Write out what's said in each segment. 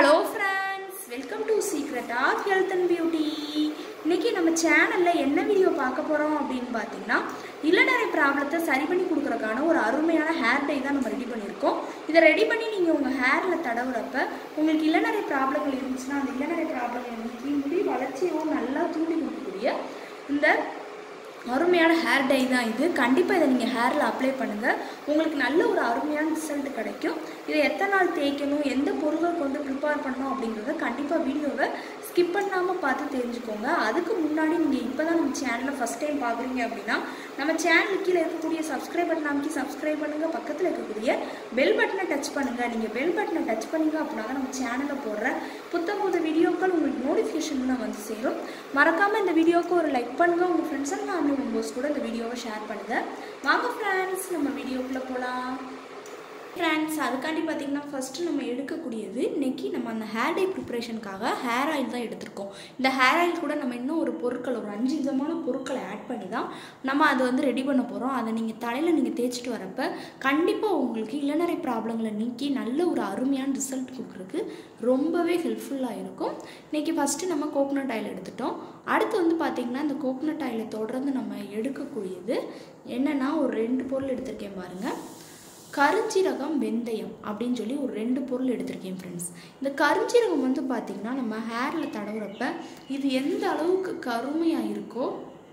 hello friends welcome to secret of health and beauty இன்னைக்கு நம்ம சேனலில் என்ன வீடியோ பார்க்க போகிறோம் அப்படின்னு பார்த்தீங்கன்னா இளநரை ப்ராப்ளத்தை சரி பண்ணி கொடுக்குறக்கான ஒரு அருமையான ஹேர் டை தான் நம்ம ரெடி பண்ணியிருக்கோம் இதை ரெடி பண்ணி நீங்கள் உங்கள் ஹேரில் தடவுறப்ப உங்களுக்கு இளநரை ப்ராப்ளங்கள் இருந்துச்சுன்னா அந்த இளநரை ப்ராப்ளங்கள் நீக்கி முடி வளர்ச்சியவும் நல்லா தூண்டி கொடுக்கக்கூடிய இந்த அருமையான ஹேர் டை தான் இது கண்டிப்பாக இதை நீங்கள் ஹேரில் அப்ளை பண்ணுங்கள் உங்களுக்கு நல்ல ஒரு அருமையான ரிசல்ட் கிடைக்கும் இதை எத்தனை நாள் தேய்க்கணும் எந்த பொருளை கொண்டு ப்ரிப்பேர் பண்ணணும் அப்படிங்கிறத கண்டிப்பாக வீடியோவை ஸ்கிப் பண்ணாமல் பார்த்து தெரிஞ்சுக்கோங்க அதுக்கு முன்னாடி நீங்கள் இப்போ தான் நம்ம சேனலை ஃபஸ்ட் டைம் பார்க்குறீங்க அப்படின்னா நம்ம சேனலுக்கு கீழே இருக்கக்கூடிய சப்ஸ்கிரைப் பட்டன் அமைக்கி சப்ஸ்கிரைப் பண்ணுங்கள் பக்கத்தில் இருக்கக்கூடிய பெல் பட்டனை டச் பண்ணுங்கள் நீங்கள் பெல் பட்டனை டச் பண்ணீங்க அப்படின்னா தான் நம்ம சேனலில் போடுற புத்தம் புது வீடியோக்கள் உங்களுக்கு நோட்டிஃபிகேஷன்லாம் வந்து சேரும் மறக்காமல் இந்த வீடியோவுக்கு ஒரு லைக் பண்ணுங்கள் உங்கள் ஃப்ரெண்ட்ஸ் அண்ட் ஃபேமிலி மெம்பர்ஸ் கூட இந்த வீடியோவை ஷேர் பண்ணுங்கள் வாங்க ஃப்ரெண்ட்ஸ் நம்ம வீடியோக்குள்ளே போகலாம் ஃப்ரெண்ட்ஸ் அதுக்காண்டி பார்த்தீங்கன்னா ஃபஸ்ட்டு நம்ம எடுக்கக்கூடியது இன்னைக்கு நம்ம அந்த ஹேர் டை ப்ரிப்ரேஷனுக்காக ஹேர் ஆயில் தான் எடுத்திருக்கோம் இந்த ஹேர் ஆயில் கூட நம்ம இன்னும் ஒரு பொருட்கள் ஒரு அஞ்சு விதமான பொருட்களை ஆட் பண்ணி தான் நம்ம அதை வந்து ரெடி பண்ண போகிறோம் அதை நீங்கள் தலையில் நீங்கள் தேய்ச்சிட்டு வரப்ப கண்டிப்பாக உங்களுக்கு இளநரை ப்ராப்ளங்களை நீக்கி நல்ல ஒரு அருமையான ரிசல்ட் கொடுக்குறதுக்கு ரொம்பவே ஹெல்ப்ஃபுல்லாக இருக்கும் இன்றைக்கி ஃபஸ்ட்டு நம்ம கோகனட் ஆயில் எடுத்துட்டோம் அடுத்து வந்து பார்த்திங்கன்னா இந்த கோகனட் ஆயிலை தொடர்ந்து நம்ம எடுக்கக்கூடியது என்னென்னா ஒரு ரெண்டு பொருள் எடுத்திருக்கேன் பாருங்கள் கருஞ்சீரகம் வெந்தயம் அப்படின்னு சொல்லி ஒரு ரெண்டு பொருள் எடுத்திருக்கேன் ஃப்ரெண்ட்ஸ் இந்த கருஞ்சீரகம் வந்து பார்த்திங்கன்னா நம்ம ஹேரில் தடவுறப்ப இது எந்த அளவுக்கு கருமையாக இருக்கோ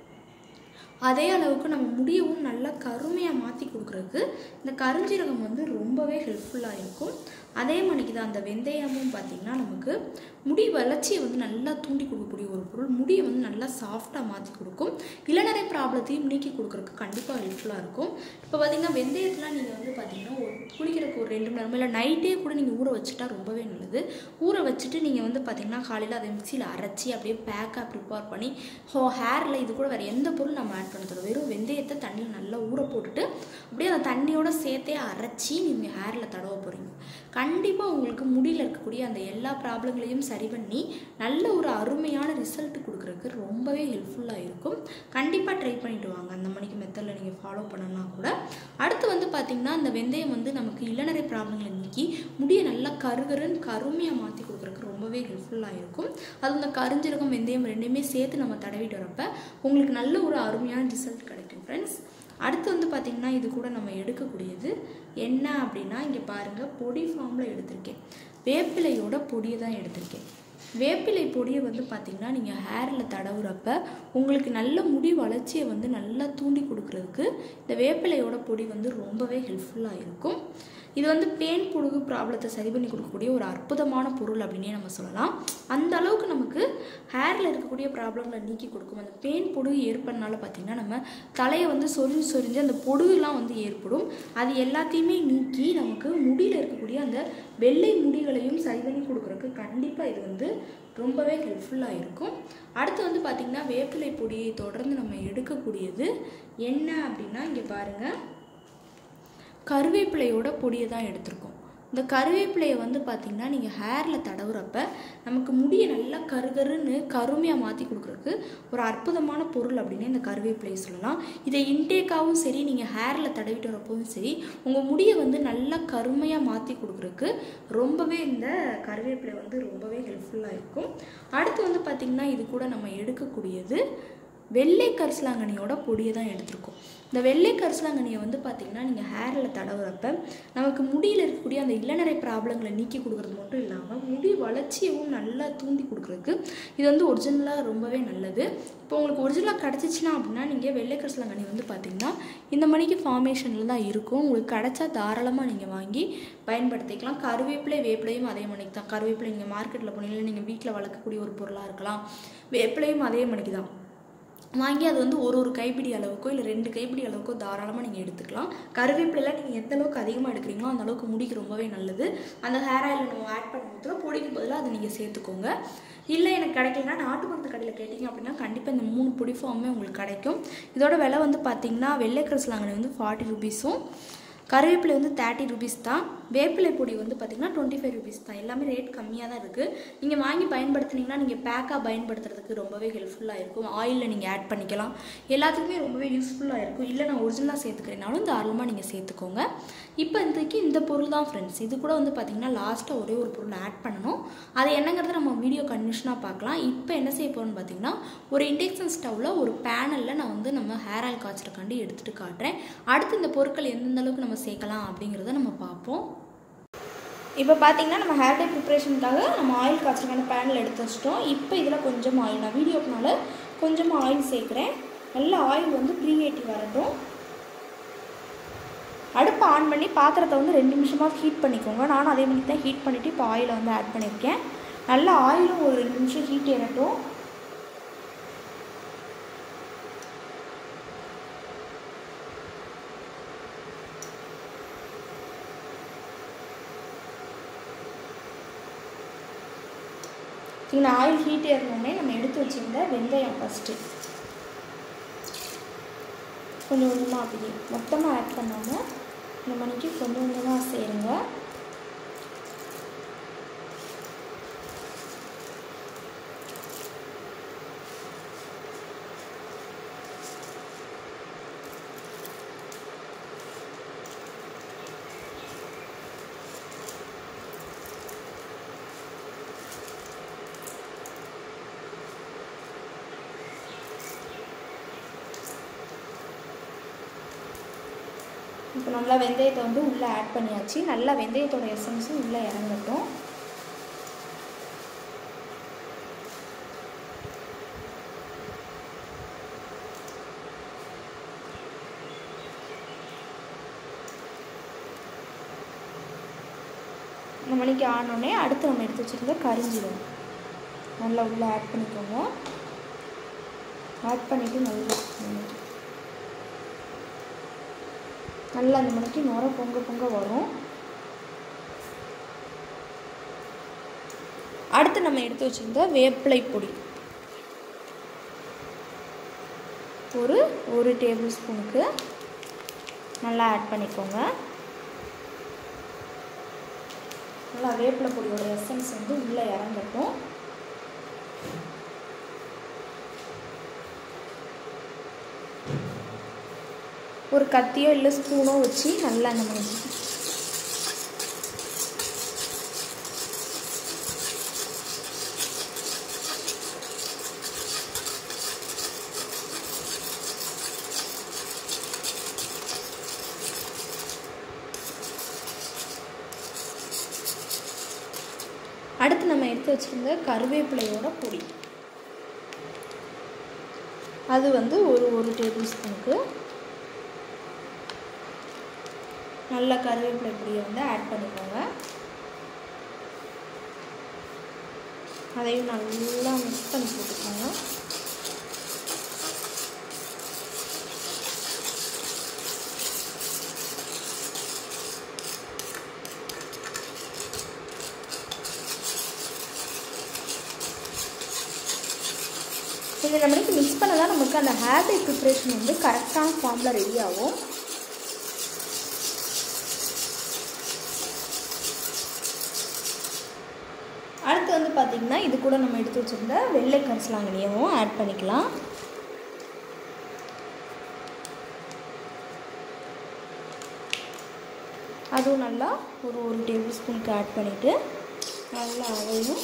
அதே அளவுக்கு நம்ம முடியவும் நல்லா கருமையாக மாற்றி கொடுக்குறதுக்கு இந்த கருஞ்சீரகம் வந்து ரொம்பவே ஹெல்ப்ஃபுல்லாக இருக்கும் அதே மாதிரிக்கு தான் அந்த வெந்தயமும் பார்த்திங்கன்னா நமக்கு முடி வளர்ச்சியை வந்து நல்லா தூண்டி கொடுக்கக்கூடிய ஒரு பொருள் முடியை வந்து நல்லா சாஃப்டாக மாற்றி கொடுக்கும் இளநரை ப்ராப்ளத்தையும் நீக்கி கொடுக்குறதுக்கு கண்டிப்பாக ஹெல்ப்ஃபுல்லாக இருக்கும் இப்போ பார்த்திங்கன்னா வெந்தயத்தில் நீங்கள் வந்து பார்த்திங்கன்னா ஒரு குளிக்கிறதுக்கு ஒரு ரெண்டு மணி நேரம் இல்லை நைட்டே கூட நீங்கள் ஊற வச்சுட்டா ரொம்பவே நல்லது ஊற வச்சுட்டு நீங்கள் வந்து பார்த்திங்கன்னா காலையில் அதை மிக்சியில் அரைச்சி அப்படியே பேக்காக ப்ரிப்பேர் பண்ணி ஹோ ஹேரில் இது கூட வேறு எந்த பொருள் நம்ம ஆட் பண்ண வெறும் வெந்தயத்தை தண்ணியில் நல்லா ஊற போட்டுட்டு அப்படியே அந்த தண்ணியோட சேர்த்தே அரைச்சி நீங்கள் ஹேரில் தடவ போகிறீங்க கண்டிப்பாக உங்களுக்கு முடியில் இருக்கக்கூடிய அந்த எல்லா ப்ராப்ளங்களையும் சரி பண்ணி நல்ல ஒரு அருமையான ரிசல்ட் கொடுக்குறதுக்கு ரொம்பவே ஹெல்ப்ஃபுல்லாக இருக்கும் கண்டிப்பாக ட்ரை பண்ணிட்டு வாங்க அந்த மணிக்கு மெத்தடில் நீங்கள் ஃபாலோ பண்ணனா கூட அடுத்து வந்து பார்த்திங்கன்னா அந்த வெந்தயம் வந்து நமக்கு இளநரை ப்ராப்ளங்களை நீக்கி முடியை நல்லா கருகருன்னு கருமையாக மாற்றி கொடுக்குறதுக்கு ரொம்பவே ஹெல்ப்ஃபுல்லாக இருக்கும் அது இந்த கருஞ்சீரகம் வெந்தயம் ரெண்டுமே சேர்த்து நம்ம தடவிட்டு வரப்ப உங்களுக்கு நல்ல ஒரு அருமையான ரிசல்ட் கிடைக்கும் ஃப்ரெண்ட்ஸ் அடுத்து வந்து பார்த்திங்கன்னா இது கூட நம்ம எடுக்கக்கூடியது என்ன அப்படின்னா இங்கே பாருங்கள் பொடி ஃபார்மில் எடுத்திருக்கேன் வேப்பிலையோட பொடியை தான் எடுத்திருக்கேன் வேப்பிலை பொடியை வந்து பார்த்திங்கன்னா நீங்கள் ஹேரில் தடவுறப்ப உங்களுக்கு நல்ல முடி வளர்ச்சியை வந்து நல்லா தூண்டி கொடுக்குறதுக்கு இந்த வேப்பிலையோட பொடி வந்து ரொம்பவே ஹெல்ப்ஃபுல்லாக இருக்கும் இது வந்து பேன் புழுகு ப்ராப்ளத்தை சரி பண்ணி கொடுக்கக்கூடிய ஒரு அற்புதமான பொருள் அப்படின்னே நம்ம சொல்லலாம் அந்த அளவுக்கு நமக்கு ஹேரில் இருக்கக்கூடிய ப்ராப்ளங்களை நீக்கி கொடுக்கும் அந்த பேன் பொடுகு ஏற்படுறனால பார்த்திங்கன்னா நம்ம தலையை வந்து சொரிஞ்சு சொரிஞ்சு அந்த பொடுகுலாம் வந்து ஏற்படும் அது எல்லாத்தையுமே நீக்கி நமக்கு முடியில் இருக்கக்கூடிய அந்த வெள்ளை முடிகளையும் சரி பண்ணி கொடுக்குறதுக்கு கண்டிப்பாக இது வந்து ரொம்பவே ஹெல்ப்ஃபுல்லாக இருக்கும் அடுத்து வந்து பார்த்திங்கன்னா வேப்பிலை பொடியை தொடர்ந்து நம்ம எடுக்கக்கூடியது என்ன அப்படின்னா இங்கே பாருங்கள் கருவேப்பிலையோட பொடியை தான் எடுத்திருக்கோம் இந்த கருவேப்பிலையை வந்து பார்த்திங்கன்னா நீங்கள் ஹேரில் தடவுறப்ப நமக்கு முடியை நல்லா கருகருன்னு கருமையாக மாற்றி கொடுக்குறதுக்கு ஒரு அற்புதமான பொருள் அப்படின்னு இந்த கருவேப்பிலையை சொல்லலாம் இதை இன்டேக்காகவும் சரி நீங்கள் ஹேரில் தடவிட்டு வரப்பவும் சரி உங்கள் முடியை வந்து நல்லா கருமையாக மாற்றி கொடுக்குறதுக்கு ரொம்பவே இந்த கருவேப்பிலை வந்து ரொம்பவே ஹெல்ப்ஃபுல்லாக இருக்கும் அடுத்து வந்து பார்த்திங்கன்னா இது கூட நம்ம எடுக்கக்கூடியது வெள்ளை கரிசலாங்கண்ணியோட பொடியை தான் எடுத்திருக்கோம் இந்த வெள்ளை கரிசலாங்கண்ணியை வந்து பார்த்திங்கன்னா நீங்கள் ஹேரில் தடவுறப்ப நமக்கு முடியில் இருக்கக்கூடிய அந்த இளநரை ப்ராப்ளங்களை நீக்கி கொடுக்குறது மட்டும் இல்லாமல் முடி வளர்ச்சியவும் நல்லா தூண்டி கொடுக்குறதுக்கு இது வந்து ஒரிஜினலாக ரொம்பவே நல்லது இப்போ உங்களுக்கு ஒரிஜினலாக கிடச்சிச்சின்னா அப்படின்னா நீங்கள் வெள்ளை கரிசலாங்கண்ணி வந்து பார்த்திங்கன்னா இந்த மணிக்கு ஃபார்மேஷனில் தான் இருக்கும் உங்களுக்கு கிடச்சா தாராளமாக நீங்கள் வாங்கி பயன்படுத்திக்கலாம் கருவேப்பிலை வேப்பிலையும் அதே மணிக்கு தான் கருவேப்பிலை நீங்கள் மார்க்கெட்டில் போனீங்கன்னா நீங்கள் வீட்டில் வளர்க்கக்கூடிய ஒரு பொருளாக இருக்கலாம் வேப்பிலையும் அதே மணிக்கு தான் வாங்கி அது வந்து ஒரு ஒரு கைப்பிடி அளவுக்கோ இல்லை ரெண்டு கைப்பிடி அளவுக்கோ தாராளமாக நீங்கள் எடுத்துக்கலாம் கருவேப்பிலாம் நீங்கள் எந்த அளவுக்கு அதிகமாக எடுக்கிறீங்களோ அந்த அளவுக்கு முடிக்கு ரொம்பவே நல்லது அந்த ஹேர் ஆயில் நம்ம ஆட் பண்ணும்போது பொடிக்கு பதிலாக அதை நீங்கள் சேர்த்துக்கோங்க இல்லை எனக்கு கிடைக்கலனா நாட்டு மருந்து கடையில் கேட்டிங்க அப்படின்னா கண்டிப்பாக இந்த மூணு பொடி ஃபார்மே உங்களுக்கு கிடைக்கும் இதோட விலை வந்து பார்த்திங்கன்னா வெள்ளை கரிசலாங்கண்ணி வந்து ஃபார்ட்டி ருபீஸும் கருவேப்பிலை வந்து தேர்ட்டி ருபீஸ் தான் வேப்பிலை பொடி வந்து பார்த்திங்கன்னா டுவெண்ட்டி ஃபைவ் ருபீஸ் தான் எல்லாமே ரேட் கம்மியாக தான் இருக்குது நீங்கள் வாங்கி பயன்படுத்துனீங்கன்னா நீங்கள் பேக்காக பயன்படுத்துறதுக்கு ரொம்பவே ஹெல்ப்ஃபுல்லாக இருக்கும் ஆயிலில் நீங்கள் ஆட் பண்ணிக்கலாம் எல்லாத்துக்குமே ரொம்பவே யூஸ்ஃபுல்லாக இருக்கும் இல்லை நான் ஒரிஜினலாக சேர்த்துக்கிறேனாலும் தாராளமாக நீங்கள் சேர்த்துக்கோங்க இப்போ இன்றைக்கு இந்த பொருள் தான் ஃப்ரெண்ட்ஸ் இது கூட வந்து பார்த்திங்கன்னா லாஸ்ட்டாக ஒரே ஒரு பொருள் ஆட் பண்ணணும் அது என்னங்கிறத நம்ம வீடியோ கண்டிஷனாக பார்க்கலாம் இப்போ என்ன செய்ய போகிறோம்னு பார்த்தீங்கன்னா ஒரு இண்டக்ஷன் ஸ்டவ்வில் ஒரு பேனலில் நான் வந்து நம்ம ஹேர் ஆயில் காய்ச்சறக்காண்டி எடுத்துகிட்டு காட்டுறேன் அடுத்து இந்த பொருட்கள் எந்தெந்த அளவுக்கு நம்ம சேர்க்கலாம் அப்படிங்கிறத நம்ம பார்ப்போம் இப்போ பார்த்தீங்கன்னா நம்ம ஹேர் டே ப்ரிப்ரேஷனுக்காக நம்ம ஆயில் காய்ச்சறக்கான பேனல் எடுத்து வச்சிட்டோம் இப்போ இதில் கொஞ்சம் ஆயில் நான் வீடியோக்குனால கொஞ்சமாக ஆயில் சேர்க்குறேன் நல்ல ஆயில் வந்து ப்ரீஹேட்டி வரட்டும் அடுப்பை ஆன் பண்ணி பாத்திரத்தை வந்து ரெண்டு நிமிஷமாக ஹீட் பண்ணிக்கோங்க நானும் அதே மாதிரி தான் ஹீட் பண்ணிவிட்டு இப்போ ஆயிலை வந்து ஆட் பண்ணியிருக்கேன் நல்லா ஆயிலும் ஒரு ரெண்டு நிமிஷம் ஹீட் ஏறட்டும் இந்த ஆயில் ஹீட் ஏறினோடனே நம்ம எடுத்து வச்சுருந்த வெந்தயம் ஃபஸ்ட்டு கொஞ்சம் கொஞ்சமாக அப்படி மொத்தமாக ஆட் பண்ணாமல் இந்த மணிக்கு கொஞ்சம் கொஞ்சமாக சேருங்க இப்போ நல்லா வெந்தயத்தை வந்து உள்ளே ஆட் பண்ணியாச்சு நல்லா வெந்தயத்தோட எசன்ஸும் உள்ளே இறங்கட்டும் இந்த மணிக்கு ஆனோடனே அடுத்து நம்ம எடுத்து வச்சுருந்த கரிஞ்சிடும் நல்லா உள்ளே ஆட் பண்ணிக்கோங்க ஆட் பண்ணிவிட்டு நல்லா நல்லா அந்த மணிக்கு நுர பொங்க பொங்க வரும் அடுத்து நம்ம எடுத்து வச்சுருந்த வேப்பிலை பொடி ஒரு ஒரு டேபிள் ஸ்பூனுக்கு நல்லா ஆட் பண்ணிக்கோங்க நல்லா வேப்பிலை பொடியோட எசன்ஸ் வந்து உள்ளே இறங்கட்டும் ஒரு கத்தியோ இல்லை ஸ்பூனோ வச்சு நல்லா நம்ம அடுத்து நம்ம எடுத்து வச்சுருந்த கருவேப்பிலையோட பொடி அது வந்து ஒரு ஒரு டேபிள் ஸ்பூனுக்கு நல்ல கருவேப்பிலை பொடியை வந்து ஆட் பண்ணிக்கோங்க அதையும் நல்லா மிக்ஸ் பண்ணி போட்டுக்கோங்க இந்த நம்மளுக்கு மிக்ஸ் பண்ண தான் நமக்கு அந்த ஹேர் டே ப்ரிப்ரேஷன் வந்து கரெக்டான ஃபார்மில் ரெடி ஆகும் அடுத்து வந்து பார்த்திங்கன்னா இது கூட நம்ம எடுத்து வச்சுருந்த வெள்ளை கரிசலாங்கண்ணியவும் ஆட் பண்ணிக்கலாம் அதுவும் நல்லா ஒரு ஒரு டேபிள் ஸ்பூனுக்கு ஆட் பண்ணிவிட்டு நல்லா அதையும்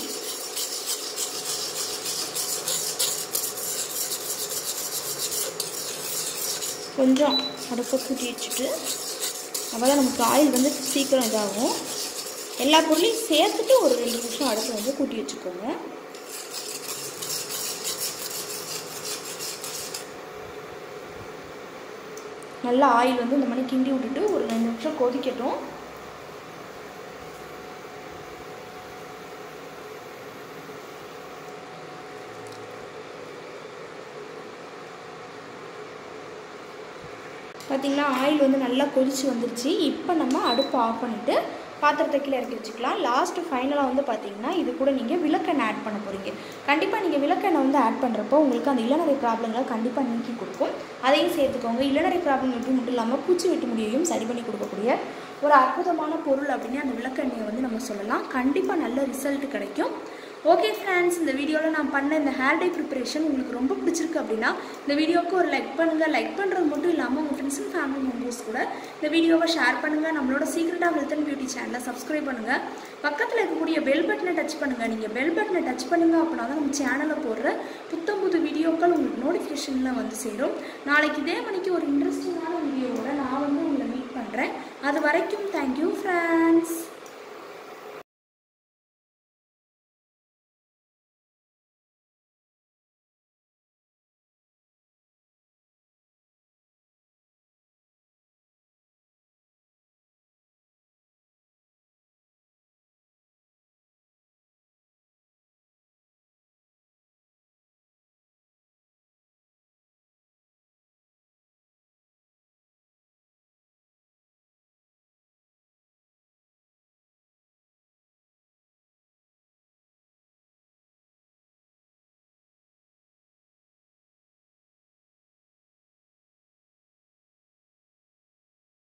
கொஞ்சம் அடுப்பை கூட்டி வச்சுட்டு அப்போ தான் நமக்கு ஆயில் வந்து சீக்கிரம் இதாகும் எல்லா பொருளையும் சேர்த்துட்டு ஒரு ரெண்டு நிமிஷம் அடுப்பு வந்து கூட்டி வச்சுக்கோங்க நல்லா ஆயில் வந்து இந்த மாதிரி கிண்டி விட்டுட்டு ஒரு ரெண்டு நிமிஷம் கொதிக்கட்டும் பார்த்திங்கன்னா ஆயில் வந்து நல்லா கொதிச்சு வந்துருச்சு இப்போ நம்ம அடுப்பு ஆஃப் பண்ணிவிட்டு பாத்திரத்தை கீழே இறக்கி வச்சுக்கலாம் லாஸ்ட்டு ஃபைனலாக வந்து பார்த்தீங்கன்னா இது கூட நீங்கள் விளக்கெண்ணெய் ஆட் பண்ண போகிறீங்க கண்டிப்பாக நீங்கள் விளக்கெண்ணெய் வந்து ஆட் பண்ணுறப்போ உங்களுக்கு அந்த இளநரை ப்ராப்ளங்களை கண்டிப்பாக நீக்கி கொடுக்கும் அதையும் சேர்த்துக்கோங்க இளநரை ப்ராப்ளம் மட்டும் மட்டும் இல்லாமல் பூச்சி வெட்டு முடியையும் சரி பண்ணி கொடுக்கக்கூடிய ஒரு அற்புதமான பொருள் அப்படின்னு அந்த விளக்கெண்ணெயை வந்து நம்ம சொல்லலாம் கண்டிப்பாக நல்ல ரிசல்ட் கிடைக்கும் ஓகே ஃப்ரெண்ட்ஸ் இந்த வீடியோவில் நான் பண்ண இந்த ஹேர் டை ப்ரிப்பரேஷன் உங்களுக்கு ரொம்ப பிடிச்சிருக்கு அப்படின்னா இந்த வீடியோவுக்கு ஒரு லைக் பண்ணுங்கள் லைக் பண்ணுறது மட்டும் இல்லாமல் உங்கள் ஃப்ரெண்ட்ஸ் அண்ட் ஃபேமிலி மெம்பர்ஸ் கூட இந்த வீடியோவை ஷேர் பண்ணுங்கள் நம்மளோட secret of health and beauty சேனலை சப்ஸ்கிரைப் பண்ணுங்கள் பக்கத்தில் இருக்கக்கூடிய பெல் பட்டனை டச் பண்ணுங்கள் நீங்கள் பெல் பட்டனை டச் பண்ணுங்க அப்படின்னா தான் நம்ம சேனலில் போடுற புத்தம் புது வீடியோக்கள் உங்களுக்கு நோட்டிஃபிகேஷனில் வந்து சேரும் நாளைக்கு இதே மணிக்கு ஒரு இன்ட்ரெஸ்டிங்கான வீடியோவோட நான் வந்து உங்களை மீட் பண்ணுறேன் அது வரைக்கும் தேங்க்யூ ஃப்ரெண்ட்ஸ்